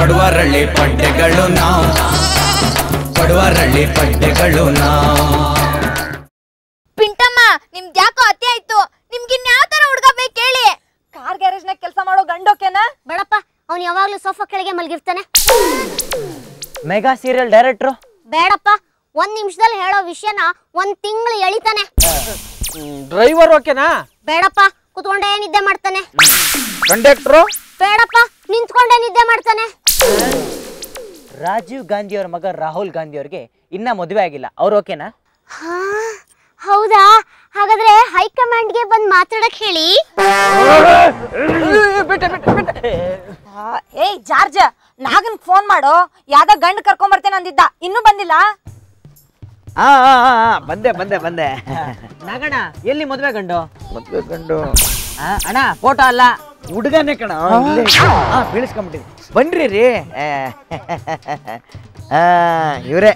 ಪಡುವರಳ್ಳಿ ಪಡ್ಡೆಗಳು ನಾವು ಪಡುವರಳ್ಳಿ ಪಡ್ಡೆಗಳು ನಾವು ಪಿಂಟಮ್ಮ ನಿಮ್ದು ಯಾಕೋ ಅತಿ ಆಯ್ತು ನಿಮ್ಗೆ ಇನ್ಯಾವ ತರ ಹುಡ್ಗ ಬೇಕು ಹೇಳಿ ಕಾರ್ ಗ್ಯಾರೇಜ್ನಾಗ ಕೆಲಸ ಮಾಡೋ ಗಂಡೋಕೆನ ಬೇಡಪ್ಪ ಅವ್ನು ಯಾವಾಗ್ಲೂ ಸೋಫಾ ಕೆಳಗೆ ಮಲಗಿರ್ತಾನೆ ಮೆಗಾ ಸೀರಿಯಲ್ ಡೈರೆಕ್ಟ್ರು ಬೇಡಪ್ಪ ಒಂದ್ ನಿಮಿಷದಲ್ಲಿ ಹೇಳೋ ವಿಷಯನ ಒಂದ್ ತಿಂಗಳು ಎಳಿತಾನೆ ಡ್ರೈವರ್ ಓಕೆನಾ ಬೇಡಪ್ಪ ಕುತ್ಕೊಂಡೇ ನಿದ್ದೆ ಮಾಡ್ತಾನೆ ಕಂಡಕ್ಟ್ರು ಬೇಡಪ್ಪ ನಿಂತ್ಕೊಂಡೇ ನಿದ್ದೆ ಮಾಡ್ತಾನೆ ರಾಜೀವ್ ಗಾಂಧಿ ಅವ್ರ ಮಗ ರಾಹುಲ್ ಗಾಂಧಿ ಅವ್ರಿಗೆ ಇನ್ನ ಮದುವೆ ಆಗಿಲ್ಲ ಅವ್ರು ಓಕೆನಾ ಹಾ ಹೌದಾ ಹಾಗಾದ್ರೆ ಹೈಕಮಾಂಡ್ಗೆ ಬಂದ್ ಮಾತಾಡಕ್ ಹೇಳಿ ಏಯ್ ಜಾರ್ಜ್ ನಾಗನ್ ಫೋನ್ ಮಾಡು ಯಾವ್ದೋ ಗಂಡ್ ಕರ್ಕೊಂಡ್ ಬರ್ತೇನೆ ಅಂದಿದ್ದ ಇನ್ನೂ ಬಂದಿಲ್ಲ ಹಾ ಹಾ ಹಾ ಬಂದೆ ಬಂದೆ ಬಂದೆ ನಾಗಣ್ಣ ಎಲ್ಲಿ ಮದುವೆ ಗಂಡು ಮದ್ವೆ ಗಂಡು ಆ, ಅಣ್ಣ ಫೋಟೋ ಅಲ್ಲ ಹುಡುಗನೇ ಕಣ ಹಾ ಬೀಳಿಸ್ಕೊಂಬಿಟ್ಟಿವಿ ಬನ್ರಿ ರೀ ಇವರೇ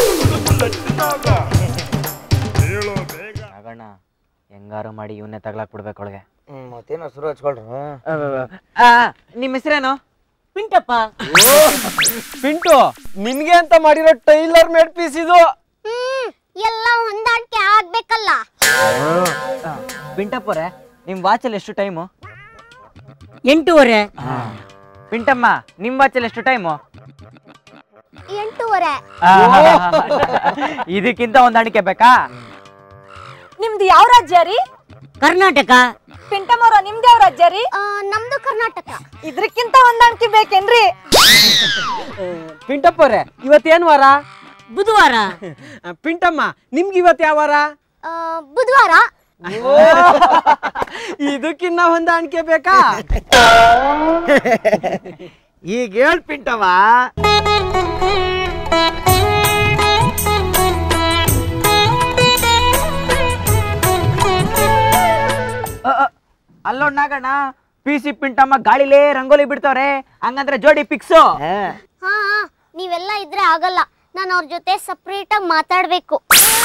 ನಾಗಣ್ಣ ಹೆಂಗಾರು ಮಾಡಿ ಇವನ್ನೇ ತಗ್ಲಾಕ್ ಬಿಡ್ಬೇಕು ಒಳಗೆ ಮತ್ತೇನೋ ಶುರು ಹಚ್ಕೊಳ್ರು ನಿಮ್ಮ ಹೆಸರೇನು ಪಿಂಟಪ್ಪ ಪಿಂಟು ನಿನ್ಗೆ ಅಂತ ಮಾಡಿರೋ ಟೈಲರ್ ಮೇಡ್ ಪೀಸ್ ಇದು ಹ್ಮ್ ಎಲ್ಲ ಹೊಂದಾಣಿಕೆ ಆಗ್ಬೇಕಲ್ಲ ಪಿಂಟಪ್ಪವ್ರೆ ನಿಮ್ಮ ವಾಚಲ್ಲಿ ಎಷ್ಟು ಟೈಮು ಎಂಟೂವರೆ ಪಿಂಟಮ್ಮ ನಿಮ್ಮ ವಾಚಲ್ಲಿ ಎಷ್ಟು ಟೈಮು ಎಂಟೂವರೆ ಇದಕ್ಕಿಂತ ಹೊಂದಾಣಿಕೆ ಬೇಕಾ ನಿಮ್ದು ಯಾವ ರಾಜ್ಯ ರೀ ಕರ್ನಾಟಕ ಪಿಂಟಮೋರ ನಿಮ್ದು ಯಾವ ರಾಜ್ಯ ರೀ ಆ, ನಮ್ದು ಕರ್ನಾಟಕ ಇದ್ರಕ್ಕಿಂತ ಹೊಂದಾಣಿಕೆ ಬೇಕೇನ್ರಿ ಪಿಂಟಪ್ಪವ್ರೆ ಇವತ್ತೇನ್ ವಾರ ಬುಧವಾರ ಪಿಂಟಮ್ಮ ನಿಮ್ಗೆ ಇವತ್ತು ಯಾವ ವಾರ ಆ, ಬುಧವಾರ ಇದಕ್ಕಿನ್ನ ಹೊಂದಾಣಿಕೆ ಬೇಕಾ ಈಗ ಹೇಳ್ ಪಿಂಟಮ್ಮ ಅಲ್ಲೋಡ್ ನಾಗಣ್ಣ ಪಿ ಸಿ ಪಿಂಟಮ್ಮ ಗಾಳಿಲೇ ರಂಗೋಲಿ ಬಿಡ್ತಾವ್ರೆ ಹಂಗಂದ್ರೆ ಜೋಡಿ ಪಿಕ್ಸು ಹಾ ಹಾ, ನೀವೆಲ್ಲ ಇದ್ರೆ ಆಗಲ್ಲ ನಾನು ಅವ್ರ ಜೊತೆ ಸಪ್ರೇಟ್ ಆಗಿ ಮಾತಾಡ್ಬೇಕು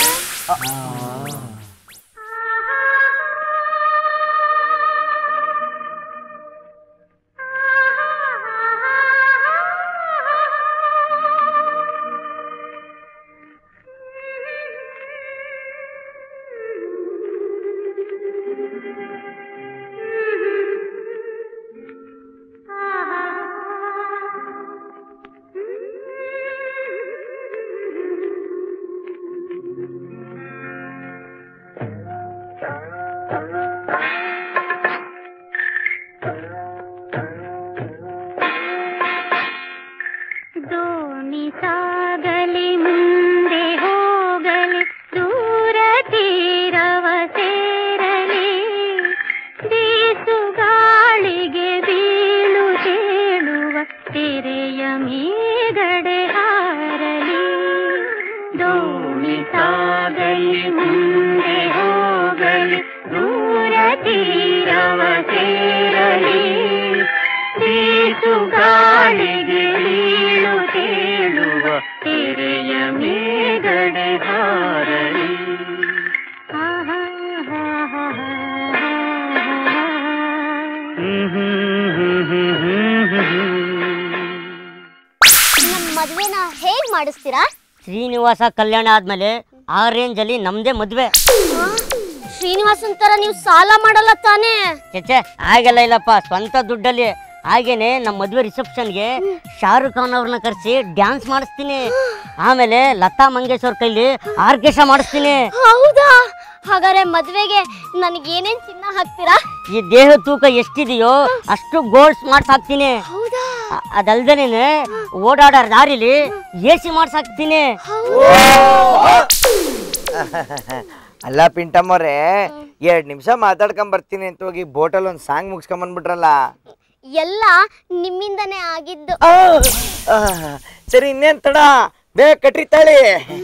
ದೋಣಿ ಸಾಗಲಿ ಮುಂದೆ ಹೋಗಲಿ ದೂರ ತೀರವ ಸೇರಲಿ ಬೀಸು ಗಾಳಿಗೆ ಬೀಳು ತೇಳುವ ತೆರೆಯ ಮೇಗಡೆ ಹಾರಲಿ ದೋಣಿ ಸಾಗಲಿ ಮುಂದೆ ಹೋಗಲಿ ದೂರ ತೀರವ ಸೇರಲಿ ಬೀಸು ಗಾಳಿಗೆ ಬೀಳು ತೇಳುವ ತೆರೆಯ ಮೇಗಡೆ ಹಾರಲಿ ಆಹಾ, ಹಾ, ಹಾ, ಹಾ, ಹಾ, ನಮ್ಮ ಮದ್ವೆನ ಹೇಗ್ ಮಾಡಿಸ್ತೀರಾ ಶ್ರೀನಿವಾಸ ಕಲ್ಯಾಣ ಆದ್ಮೇಲೆ ಆ ರೇಂಜ್ ಅಲ್ಲಿ ನಮ್ದೇ ಮದ್ವೆ ಶ್ರೀನಿವಾಸನ್ ತರ ನೀವು ಸಾಲ ಮಾಡಲ್ಲ ತಾನೇ ಚೇಚೆ ಹಾಗೆಲ್ಲ ಇಲ್ಲಪ್ಪ ಸ್ವಂತ ದುಡ್ಡಲ್ಲಿ ಹಾಗೇನೆ ನಮ್ಮ ಮದ್ವೆ ರಿಸೆಪ್ಷನ್ಗೆ ಶಾರುಖ್ ಖಾನ್ ಅವ್ರನ್ನ ಕರೆಸಿ ಡ್ಯಾನ್ಸ್ ಮಾಡಿಸ್ತೀನಿ ಆಮೇಲೆ ಲತಾ ಮಂಗೇಶ್ವರ್ ಕೈಲಿ ಆರ್ಕೆಸ್ಟ್ರಾ ಮಾಡಿಸ್ತೀನಿ ಹೌದಾ ಹಾಗಾದ್ರೆ ಮದ್ವೆಗೆ ನನಗೆ ಏನೇನ್ ಚಿನ್ನ ಹಾಕ್ತೀರಾ ಈ ದೇಹ ತೂಕ ಎಷ್ಟಿದೆಯೋ ಅಷ್ಟು ಗೋಲ್ಡ್ಸ್ ಮಾಡ್ಸ್ ಹಾಕ್ತೀನಿ ಹೌದಾ ಅ- ಅದಲ್ದೇನೆ ಓಡಾಡೋ ದಾರಿಲಿ ಎ ಸಿ ಮಾಡ್ಸ್ ಹಾಕ್ತೀನಿ ಅಲ್ಲ ಪಿಂಟಮ್ಮವ್ರೆ ಎರಡ್ ನಿಮಿಷ ಮಾತಾಡ್ಕೊಂಡ್ ಬರ್ತೀನಿ ಅಂತ ಹೋಗಿ ಬೋಟಲ್ ಒಂದ್ ಸಾಂಗ್ ಮುಗಿಸ್ಕೊಂಡ್ ಬಂದ್ಬಿಟ್ರಲ್ಲ ಎಲ್ಲ ನಿಮ್ಮಿಂದನೇ ಆಗಿದ್ದು ಆ, ಆ, ಸರಿ ಇನ್ನೇನ್ ತಡ ಬೇಗ ಕಟ್ರಿ ತಾಳಿ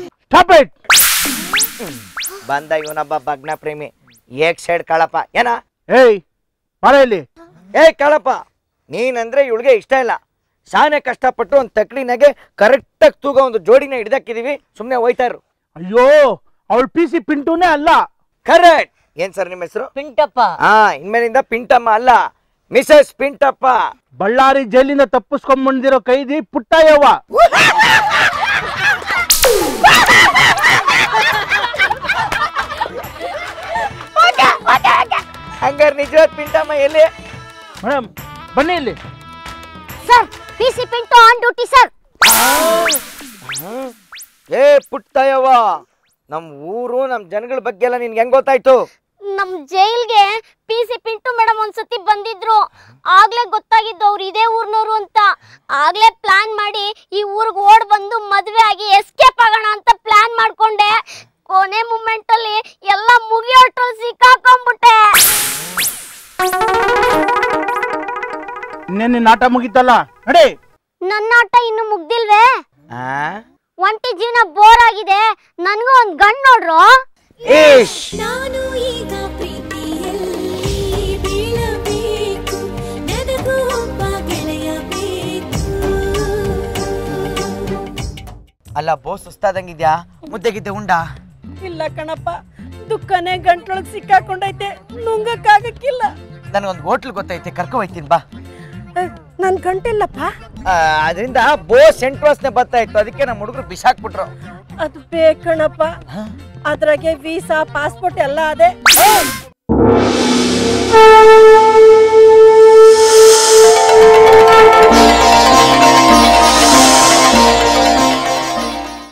ಬಂದ ಇವನೊಬ್ಬ ಭಗ್ನ ಪ್ರೇಮಿ ಏಕ್ ಸೈಡ್ ಕಾಳಪ್ಪ ಏನ ಏಯ್ ಬಾರ ಇಲ್ಲಿ ಏ ಕಾಳಪ್ಪ ನೀನಂದ್ರೆ ಇವಳಿಗೆ ಇಷ್ಟ ಇಲ್ಲ ಶಾನೆ ಕಷ್ಟಪಟ್ಟು ಒಂದು ತಕ್ಳಿನಾಗೆ ಕರೆಕ್ಟಾಗಿ ತೂಗ ಒಂದು ಜೋಡಿನ ಹಿಡ್ದಾಕಿದೀವಿ ಸುಮ್ಮನೆ ಹೋಯ್ತಾ ಇರು ಅಯ್ಯೋ ಅವಳು ಪಿ ಸಿ ಪಿಂಟುನೇ ಅಲ್ಲ ಕರೆಕ್ಟ್ ಏನ್ ಸರ್ ನಿಮ್ಮ ಹೆಸರು ಪಿಂಟಪ್ಪ ಹಾ ಇನ್ಮೇಲಿಂದ ಪಿಂಟಮ್ಮ ಅಲ್ಲ ಮಿಸಸ್ ಪಿಂಟಪ್ಪ ಬಳ್ಳಾರಿ ಜೈಲಿಂದ ತಪ್ಪಿಸ್ಕೊಂಡ್ ಬಂದಿರೋ ಕೈದಿ ಪುಟ್ಟಯ್ಯವ್ವ ಹಂಗಾರೆ ನಿಜವಾದ ಪಿಂಟಮ್ಮ ಎಲ್ಲಿ ಮೇಡಮ್ ಬನ್ನಿ ಇಲ್ಲಿ sir P C Pintu on duty sir ಏ ಪುಟ್ಟಯ್ಯವ್ವ ನಮ್ ಊರು ನಮ್ ಜನಗಳ ಬಗ್ಗೆ ಎಲ್ಲ ನಿನ್ಗೆ ಹೆಂಗ್ ಗೊತ್ತಾಯ್ತು ನಮ್ ಜೈಲ್ಗೆ ಪಿ ಸಿ ಪಿಂಟು ಮೇಡಮ್ ಒಂದ್ಸತಿ ಬಂದಿದ್ರು ಆಗ್ಲೇ ಗೊತ್ತಾಗಿದ್ದು ಅವ್ರು ಇದೇ ಊರ್ನವ್ರು ಅಂತ ಆಗ್ಲೇ ಪ್ಲಾನ್ ಮಾಡಿ ಈ ಊರ್ಗ್ ಓಡ್ ಬಂದು ಮದ್ವೆ ಆಗಿ ಎಸ್ಕೇಪ್ ಆಗೋಣ ಅಂತ ಪ್ಲಾನ್ ಮಾಡ್ಕೊಂಡೆ ಕೊನೆ ಮೂಮೆಂಟ್ ಅಲ್ಲಿ ಎಲ್ಲ ಮುಗಿಯೋಟ್ರಲ್ಲಿ ಸಿಕ್ಕಾಕೊಂಡ್ಬಿಟ್ಟೆ ಇನ್ನೇನು ನಾಟ ಮುಗೀತಲ್ಲ ನಡಿ ನನ್ನ ಆಟ ಇನ್ನು ಮುಗ್ದಿಲ್ವೇ ಆ ಒಂಟಿ ಜೀವನ ಬೋರ್ ಆಗಿದೆ ನನ್ಗೂ ಒಂದ್ ಗಂಡ್ ನೋಡ್ರು ಏಶ್ ನಾನು ಈಗ ಪ್ರೀತಿಯಲ್ಲಿ ಬೀಳಬೇಕು ನನಗೂ ಒಬ್ಬ ಗೆಳೆಯ ಬೇಕು ಅಲ್ಲ ಬೋ ಸುಸ್ತಾದಂಗಿದ್ಯಾ ಮುದ್ದೆಗಿದ್ದೆ ಉಂಡ ಇಲ್ಲ ಕಣಪ್ಪ ದುಃಖನೇ ಗಂಟ್ಲೊಳಗ್ ಸಿಕ್ಕಾಕೊಂಡೈತೆ ನುಂಗಕ್ಕಾಗಕ್ಕಿಲ್ಲ ನನಗೊಂದು ಹೋಟ್ಲ್ ಗೊತ್ತೈತೆ ಕರ್ಕೊ ಹೋಯ್ತೀನಿ ಬಾ ನನ್ ಗಂಟಿಲ್ಲಪ್ಪ ಅದರಿಂದ ಬೋ ಸೆಂಟ್ ವಾಸನೆ ಬರ್ತಾ ಇತ್ತು ಅದಕ್ಕೆ ನಮ್ಮ ಹುಡುಗರು ಬಿಸಾಕ್ಬಿಟ್ರು ಅದು ಬೇಕಣಪ್ಪ ಅದ್ರಾಗೆ ವೀಸಾ ಪಾಸ್ಪೋರ್ಟ್ ಎಲ್ಲ ಅದೇ